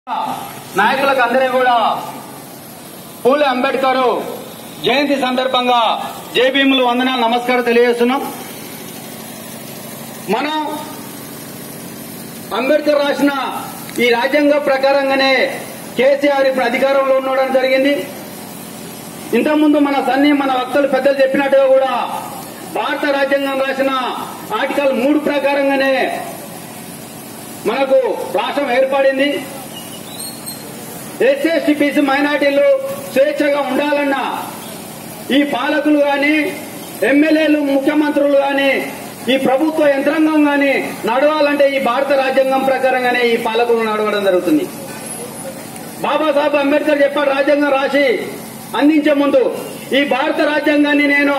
నాయకులకు అందరికీ కూడా పూలే అంబేద్కర్ జయంతి సందర్భంగా జేబీఎంలు వందనాలు నమస్కారం తెలియజేస్తున్నాం మనం అంబేద్కర్ రాసిన ఈ రాజ్యాంగ ప్రకారంగానే కేసీఆర్ ఇప్పుడు అధికారంలో ఉండడం జరిగింది ఇంతకుముందు మన సన్ని మన వక్తలు పెద్దలు చెప్పినట్టుగా కూడా భారత రాజ్యాంగం రాసిన ఆర్టికల్ మూడు ప్రకారంగానే మనకు రాష్ట్రం ఏర్పడింది ఎస్సీ బీసీ మైనార్టీలు స్వేచ్ఛగా ఉండాలన్నా ఈ పాలకులు గాని ఎమ్మెల్యేలు ముఖ్యమంత్రులు గాని ఈ ప్రభుత్వ యంత్రాంగం గాని నడవాలంటే ఈ భారత రాజ్యాంగం ప్రకారంగానే ఈ పాలకులు నడవడం జరుగుతుంది బాబాసాహెబ్ అంబేద్కర్ చెప్పాడు రాజ్యాంగం రాసి అందించే ముందు ఈ భారత రాజ్యాంగాన్ని నేను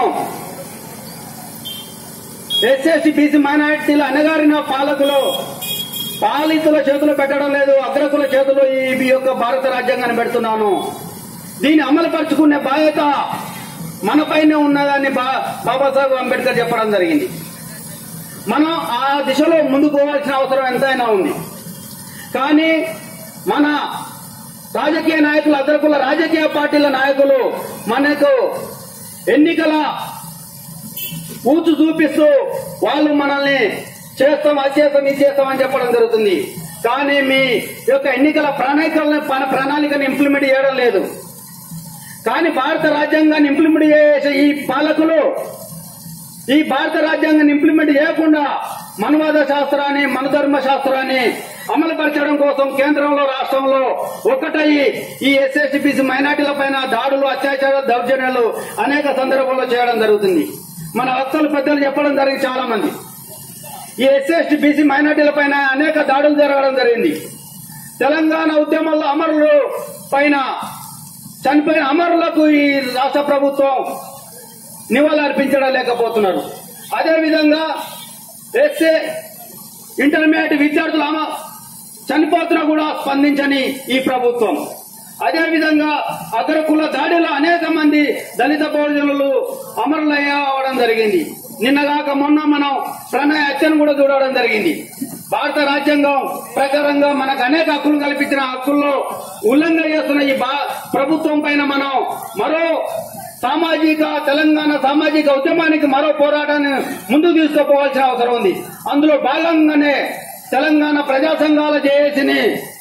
ఎస్ఎస్సి బీసీ మైనారిటీలు అనగారిన పాలకులు పాలితుల చేతులు పెట్టడం లేదు అగ్రకుల చేతులు ఈ యొక్క భారత రాజ్యాంగాన్ని పెడుతున్నాను దీన్ని అమలుపరుచుకునే బాధ్యత మనపైనే ఉన్నదని బా- బాబాసాహెబ్ అంబేద్కర్ చెప్పడం జరిగింది మనం ఆ దిశలో ముందుకు పోవాల్సిన అవసరం ఎంతైనా ఉంది కానీ మన రాజకీయ నాయకులు అగ్రకుల రాజకీయ పార్టీల నాయకులు మనకు ఎన్నికల ఊచు చూపిస్తూ వాళ్ళు మనల్ని చేస్తాం అది చేస్తాం ఇది చేస్తాం అని చెప్పడం జరుగుతుంది కానీ మీ యొక్క ఎన్నికల ప్రణాళికలను మన ప్రణాళికను ఇంప్లిమెంట్ చేయడం లేదు కానీ భారత రాజ్యాంగాన్ని ఇంప్లిమెంట్ చేసే ఈ పాలకులు ఈ భారత రాజ్యాంగాన్ని ఇంప్లిమెంట్ చేయకుండా మనవాద శాస్త్రాన్ని మనధర్మ శాస్త్రాన్ని అమలుపరచడం కోసం కేంద్రంలో రాష్ట్రంలో ఒకటయ్యి ఈ ఎస్ఎస్టీ బీసీ మైనార్టీల పైన దాడులు అత్యాచారాలు దౌర్జన్యాలు అనేక సందర్భాల్లో చేయడం జరుగుతుంది మన వక్తలు పెద్దలు చెప్పడం జరిగింది చాలా మంది ఈ ఎస్ఎస్టీ బీసీ మైనార్టీల పైన అనేక దాడులు జరగడం జరిగింది తెలంగాణ ఉద్యమంలో అమరులు పైన చనిపోయిన అమరులకు ఈ రాష్ట్ర ప్రభుత్వం నివాళులు అర్పించడం లేకపోతున్నారు అదేవిధంగా ఎస్ఏ ఇంటర్మీడియట్ విద్యార్థులు అమ చనిపోతున్నా కూడా స్పందించని ఈ ప్రభుత్వం అదేవిధంగా అగ్రకుల దాడిలో అనేక మంది దళిత బహుజనులు అమరులయ్యవడం జరిగింది నిన్నగాక మొన్న మనం ప్రణయ హత్యను కూడా చూడడం జరిగింది భారత రాజ్యాంగం ప్రకారంగా మనకు అనేక హక్కులు కల్పించిన హక్కుల్లో ఉల్లంఘన చేస్తున్న ఈ భా- ప్రభుత్వం పైన మనం మరో సామాజిక తెలంగాణ సామాజిక ఉద్యమానికి మరో పోరాటాన్ని ముందుకు తీసుకుపోవాల్సిన అవసరం ఉంది అందులో భాగంగానే తెలంగాణ ప్రజా సంఘాల జేఏసీని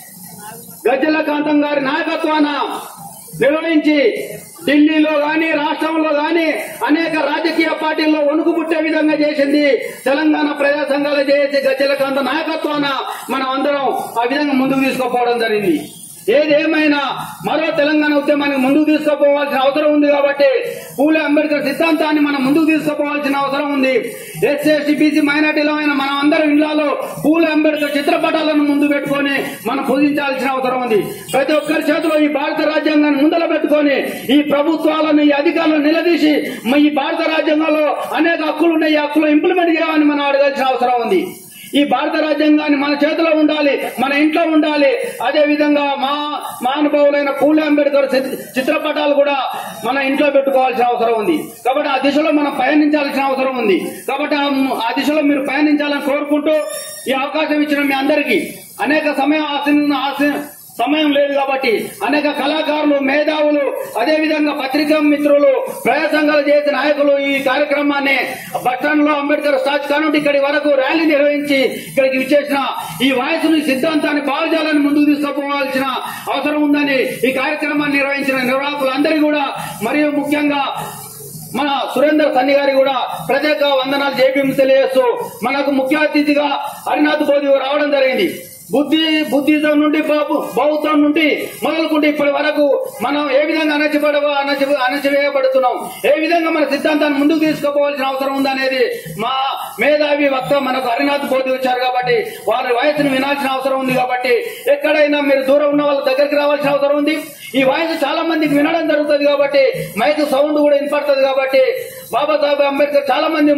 గజ్జల కాంతం గారి నాయకత్వాన నిర్వహించి ఢిల్లీలో గాని రాష్ట్రంలో గాని అనేక రాజకీయ పార్టీల్లో వణుకు పుట్టే విధంగా చేసింది తెలంగాణ ప్రజా సంఘాల చేసి గజ్జల కాంత నాయకత్వాన మనం అందరం ఆ విధంగా ముందుకు తీసుకుపోవడం జరిగింది ఏదేమైనా మరో తెలంగాణ ఉద్యమానికి ముందుకు తీసుకుపోవాల్సిన అవసరం ఉంది కాబట్టి పూలే అంబేద్కర్ సిద్ధాంతాన్ని మనం ముందుకు తీసుకుపోవాల్సిన అవసరం ఉంది ఎస్సీ బీసీ మైనార్టీలమైన మనం అందరం ఇళ్లలో పూలే అంబేద్కర్ చిత్రపటాలను ముందు పెట్టుకొని మనం పూజించాల్సిన అవసరం ఉంది ప్రతి ఒక్కరి చేతిలో ఈ భారత రాజ్యాంగాన్ని ముందర పెట్టుకొని ఈ ప్రభుత్వాలను ఈ అధికారులను నిలదీసి మ- ఈ భారత రాజ్యాంగంలో అనేక హక్కులు ఉన్నాయి ఈ హక్కులు ఇంప్లిమెంట్ చేయాలని మనం అడగాల్సిన అవసరం ఉంది ఈ భారత రాజ్యాంగాన్ని మన చేతిలో ఉండాలి మన ఇంట్లో ఉండాలి అదే విధంగా మా మహానుభావులైన పూలే అంబేద్కర్ చిత్- చిత్రపటాలు కూడా మన ఇంట్లో పెట్టుకోవాల్సిన అవసరం ఉంది కాబట్టి ఆ దిశలో మనం పయనించాల్సిన అవసరం ఉంది కాబట్టి ఆ- ఆ దిశలో మీరు పయనించాలని కోరుకుంటూ ఈ అవకాశం ఇచ్చిన మీ అందరికీ అనేక సమయం ఆశ ఆశ సమయం లేదు కాబట్టి అనేక కళాకారులు మేధావులు అదే విధంగా పత్రికా మిత్రులు ప్రజా సంఘాలు చేసిన నాయకులు ఈ కార్యక్రమాన్ని బస్టాండ్ లో అంబేద్కర్ స్టాచ్ కానుండి ఇక్కడి వరకు ర్యాలీ నిర్వహించి ఇక్కడికి విచ్చేసిన ఈ వాయసుని సిద్ధాంతాన్ని భావజాలాన్ని ముందుకు తీసుకుపోవాల్సిన అవసరం ఉందని ఈ కార్యక్రమాన్ని నిర్వహించిన నిర్వాహకులందరికీ కూడా మరియు ముఖ్యంగా మన సురేందర్ సన్ని గారి కూడా ప్రత్యేక వందనాలు జేపీ తెలియజేస్తూ మనకు ముఖ్య అతిథిగా హరినాథ్ బోధి రావడం జరిగింది బుద్ధి బుద్ధిజం నుండి బాబు బౌద్ధం నుండి మొదలుకుంటే ఇప్పటి వరకు మనం ఏ విధంగా అణచిపడ అణచి అణచివేయబడుతున్నాం ఏ విధంగా మన సిద్ధాంతాన్ని ముందుకు తీసుకుపోవాల్సిన అవసరం ఉందనేది మా మేధావి వక్త మనకు హరినాథ్ బోధి వచ్చారు కాబట్టి వారి వయసును వినాల్సిన అవసరం ఉంది కాబట్టి ఎక్కడైనా మీరు దూరం ఉన్న వాళ్ళ దగ్గరికి రావాల్సిన అవసరం ఉంది ఈ వాయిస్ చాలా మందికి వినడం జరుగుతుంది కాబట్టి మైక్ సౌండ్ కూడా వినపడుతుంది కాబట్టి బాబాసాహెబ్ అంబేద్కర్ చాలా మంది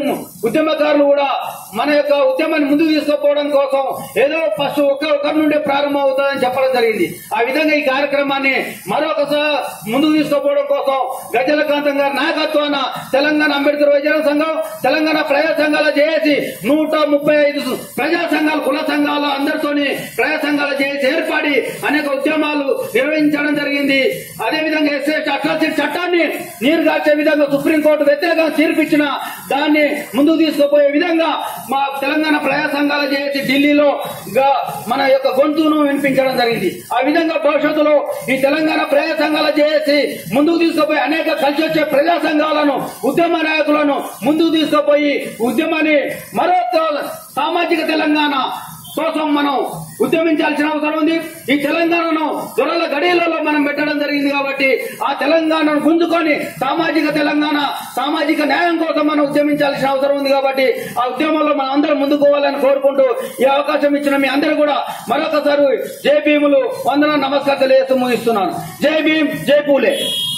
ఉద్యమకారులు కూడా మన యొక్క ఉద్యమాన్ని ముందుకు తీసుకుపోవడం కోసం ఏదో ఫస్ట్ ఒక్క ఒక్కరి నుండి ప్రారంభం అవుతుందని చెప్పడం జరిగింది ఆ విధంగా ఈ కార్యక్రమాన్ని మరొకసారి ముందుకు తీసుకుపోవడం కోసం గజలకాంతం గారి నాయకత్వాన తెలంగాణ అంబేద్కర్ వైద్య సంఘం తెలంగాణ ప్రజా సంఘాల చేసి నూట ముప్పై ఐదు ప్రజా సంఘాలు కుల సంఘాలు అందరితోని ప్రజా సంఘాల చేసి ఏర్పడి అనేక ఉద్యమాలు నిర్వహించడం జరిగింది అదేవిధంగా ఎస్ఏ అట్రాసిటీ చట్టాన్ని నీరుగార్చే విధంగా సుప్రీంకోర్టు వ్యతిరేకంగా తీర్పిచ్చిన దాన్ని ముందుకు తీసుకుపోయే విధంగా మా తెలంగాణ ప్రజా సంఘాలు చేసి ఢిల్లీలో గా- మన యొక్క గొంతును వినిపించడం జరిగింది ఆ విధంగా భవిష్యత్తులో ఈ తెలంగాణ ప్రజా సంఘాలు చేసి ముందుకు తీసుకుపోయి అనేక కలిసి వచ్చే ప్రజా సంఘాలను ఉద్యమ నాయకులను ముందుకు తీసుకుపోయి ఉద్యమాన్ని మరో సామాజిక తెలంగాణ కోసం మనం ఉద్యమించాల్సిన అవసరం ఉంది ఈ తెలంగాణను దొరల గడియలలో మనం పెట్టడం జరిగింది కాబట్టి ఆ తెలంగాణను గుంజుకొని సామాజిక తెలంగాణ సామాజిక న్యాయం కోసం మనం ఉద్యమించాల్సిన అవసరం ఉంది కాబట్టి ఆ ఉద్యమంలో మనం అందరం ముందుకోవాలని కోరుకుంటూ ఈ అవకాశం ఇచ్చిన మీ అందరూ కూడా మరొకసారి జై భీములు వందన నమస్కారం తెలియజేస్తూ ముగిస్తున్నాను జై భీమ్ జై పూలే